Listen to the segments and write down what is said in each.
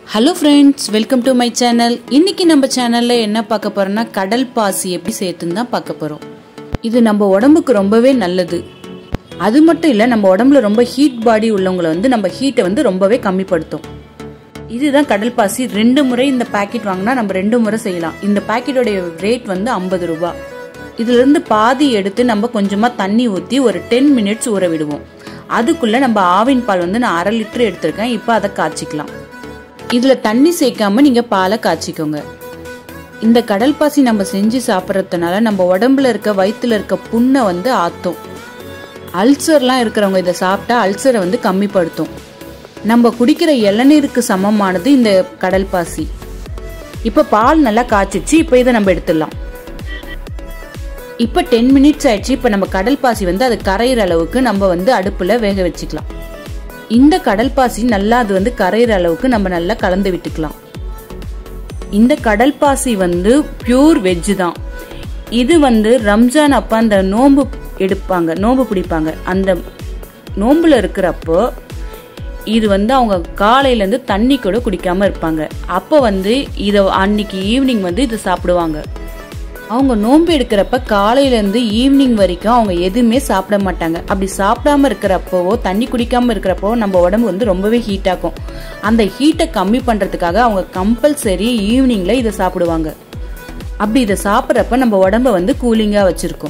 hello friends welcome to my channel இன்னைக்கு நம்ம சேனல்ல என்ன பார்க்க போறோம்னா கடல் பாசி எப்படி சேர்த்துன்னு தான் பார்க்க போறோம் இது நம்ம உடம்புக்கு ரொம்பவே நல்லது அது மட்டும் இல்லை நம்ம உடம்புல ரொம்ப ஹீட் பாடி உள்ளவங்களை வந்து நம்ம ஹீட்டை வந்து ரொம்பவே கம்மிப்படுத்தும் இதுதான் கடல் பாசி ரெண்டு முறை இந்த பாக்கெட் வாங்கினா நம்ம ரெண்டு முறை செய்யலாம் இந்த பாக்கெட்டோடைய ரேட் வந்து ஐம்பது ரூபாய் இதுல இருந்து பாதி எடுத்து நம்ம கொஞ்சமா தண்ணி ஊற்றி ஒரு டென் மினிட்ஸ் ஊற விடுவோம் அதுக்குள்ள நம்ம ஆவின் பால் வந்து நான் அரை லிட்டர் எடுத்திருக்கேன் இப்போ அதை காய்ச்சிக்கலாம் இதுல தண்ணி சேர்க்காம நீங்க பாலை காய்ச்சிக்கோங்க இந்த கடல் பாசி நம்ம செஞ்சு சாப்பிட்றதுனால நம்ம உடம்புல இருக்க வயிற்றுல இருக்க புண்ணை வந்து ஆத்தும் அல்சர்லாம் இருக்கிறவங்க இதை சாப்பிட்டா அல்சரை வந்து கம்மிப்படுத்தும் நம்ம குடிக்கிற இளநீருக்கு சமமானது இந்த கடல் பாசி இப்போ பால் நல்லா காய்ச்சிச்சு இப்போ இதை நம்ம எடுத்துடலாம் இப்போ டென் மினிட்ஸ் ஆயிடுச்சு இப்போ நம்ம கடல் பாசி வந்து அது கரையிற அளவுக்கு நம்ம வந்து அடுப்பில் வேக வச்சுக்கலாம் இந்த கடல் பாசி நல்லா அது வந்து கரையிற அளவுக்கு நம்ம நல்லா கலந்து விட்டுக்கலாம் இந்த கடல் பாசி வந்து பியூர் வெஜ் தான் இது வந்து ரம்ஜான் அப்போ அந்த நோம்பு எடுப்பாங்க நோம்பு பிடிப்பாங்க அந்த நோம்புல இருக்கிறப்போ இது வந்து அவங்க காலையிலேருந்து தண்ணி கூட குடிக்காம இருப்பாங்க அப்போ வந்து இதை அன்னைக்கு ஈவினிங் வந்து இதை சாப்பிடுவாங்க அவங்க நோன்பு எடுக்கிறப்ப காலையிலேருந்து ஈவினிங் வரைக்கும் அவங்க எதுவுமே சாப்பிட மாட்டாங்க அப்படி சாப்பிடாம இருக்கிறப்பவோ தண்ணி குடிக்காம இருக்கிறப்போ நம்ம உடம்பு வந்து ரொம்பவே ஹீட் ஆகும் அந்த ஹீட்டை கம்மி பண்ணுறதுக்காக அவங்க கம்பல்சரி ஈவினிங்கில் இதை சாப்பிடுவாங்க அப்படி இதை சாப்பிட்றப்ப நம்ம உடம்ப வந்து கூலிங்காக வச்சுருக்கோம்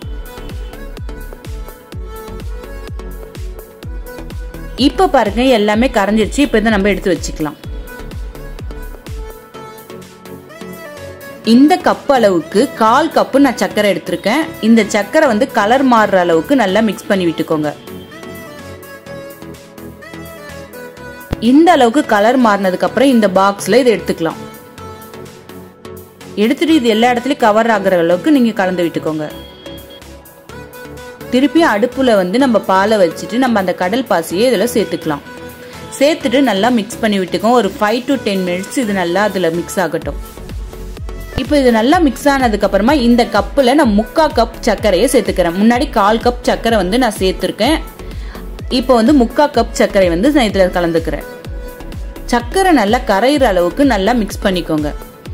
இப்போ பாருங்க எல்லாமே கரைஞ்சிருச்சு இப்போ இதை நம்ம எடுத்து வச்சுக்கலாம் இந்த கப் அளவுக்கு கால் கப்பு நான் சர்க்கரை எடுத்திருக்கேன் இந்த சர்க்கரை வந்து கலர் மாறுற அளவுக்கு நல்லா மிக்ஸ் பண்ணி விட்டுக்கோங்க இந்த அளவுக்கு கலர் மாறினதுக்கு அப்புறம் இந்த பாக்ஸ்ல இதை எடுத்துக்கலாம் எடுத்துட்டு இது எல்லா இடத்துலயும் கவர் ஆகுற அளவுக்கு நீங்க கலந்து விட்டுக்கோங்க திருப்பி அடுப்புல வந்து நம்ம பாலை வச்சுட்டு நம்ம அந்த கடல் பாசியை இதில் சேர்த்துக்கலாம் சேர்த்துட்டு நல்லா மிக்ஸ் பண்ணி விட்டுக்கோங்க ஒரு ஃபைவ் டு டென் மினிட்ஸ் இது நல்லா அதில் மிக்ஸ் ஆகட்டும் இப்போ இது நல்லா மிக்ஸ் ஆனதுக்கு அப்புறமா இந்த கப்பில் நான் முக்கா கப் சர்க்கரையை சேர்த்துக்கிறேன் முன்னாடி கால் கப் சர்க்கரை வந்து நான் சேர்த்துருக்கேன் இப்போ வந்து முக்கா கப் சர்க்கரை வந்து நான் இதில் கலந்துக்கிறேன் சர்க்கரை நல்லா கரையிற அளவுக்கு நல்லா மிக்ஸ் பண்ணிக்கோங்க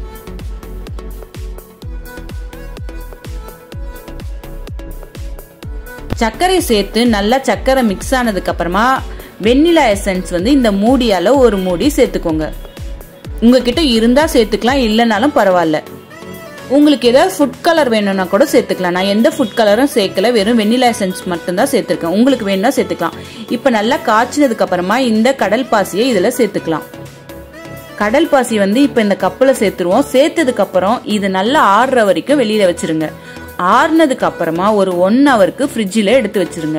சர்க்கரை சேர்த்து நல்லா சர்க்கரை மிக்ஸ் ஆனதுக்கு அப்புறமா வெண்ணிலா எசன்ஸ் வந்து இந்த மூடியால ஒரு மூடி சேர்த்துக்கோங்க உங்ககிட்ட இருந்தா சேர்த்துக்கலாம் இல்லைனாலும் பரவாயில்ல உங்களுக்கு ஏதாவது ஃபுட் கலர் வேணும்னா கூட சேர்த்துக்கலாம் நான் எந்த ஃபுட் கலரும் சேர்க்கல வெறும் வெண்ணிலா எசன்ஸ் மட்டும்தான் சேர்த்துருக்கேன் உங்களுக்கு வேணும்னா சேர்த்துக்கலாம் இப்போ நல்லா காய்ச்சினதுக்கு அப்புறமா இந்த கடல் பாசியை இதில் சேர்த்துக்கலாம் கடல் பாசி வந்து இப்போ இந்த கப்பில் சேர்த்துருவோம் சேர்த்ததுக்கு அப்புறம் இது நல்லா ஆறுற வரைக்கும் வெளியில வச்சிருங்க ஆறுனதுக்கு அப்புறமா ஒரு ஒன் ஹவருக்கு ஃப்ரிட்ஜில் எடுத்து வச்சிருங்க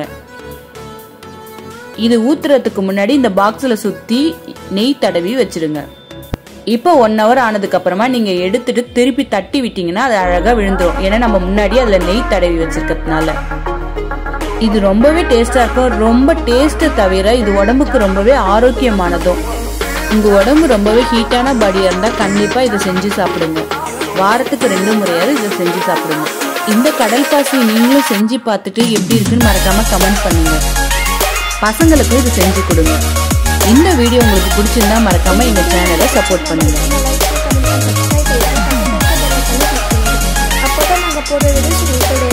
இது ஊத்துறதுக்கு முன்னாடி இந்த பாக்ஸில் சுற்றி நெய் தடவி வச்சிருங்க இப்போ ஒன் ஹவர் ஆனதுக்கு அப்புறமா நீங்க எடுத்துட்டு திருப்பி தட்டி விட்டீங்கன்னா அது அழகா விழுந்துரும் ஏன்னா நம்ம முன்னாடி அதுல நெய் தடவி வச்சிருக்கிறதுனால இது ரொம்பவே டேஸ்டா இருக்கும் ரொம்ப டேஸ்ட் தவிர இது உடம்புக்கு ரொம்பவே ஆரோக்கியமானதும் உங்க உடம்பு ரொம்பவே ஹீட்டான பாடியா இருந்தா கண்டிப்பா இதை செஞ்சு சாப்பிடுங்க வாரத்துக்கு ரெண்டு முறையாவது இதை செஞ்சு சாப்பிடுங்க இந்த கடல் பாசி நீங்களும் செஞ்சு பார்த்துட்டு எப்படி இருக்குன்னு மறக்காம கமெண்ட் பண்ணுங்க பசங்களுக்கும் இது செஞ்சு கொடுங்க இந்த வீடியோ உங்களுக்கு பிடிச்சிருந்தா மறக்காம எங்க சேனலை சப்போர்ட் பண்ணுங்க அப்போ தான் நாங்கள் போடுற வீடியோஸ் உங்களுக்கு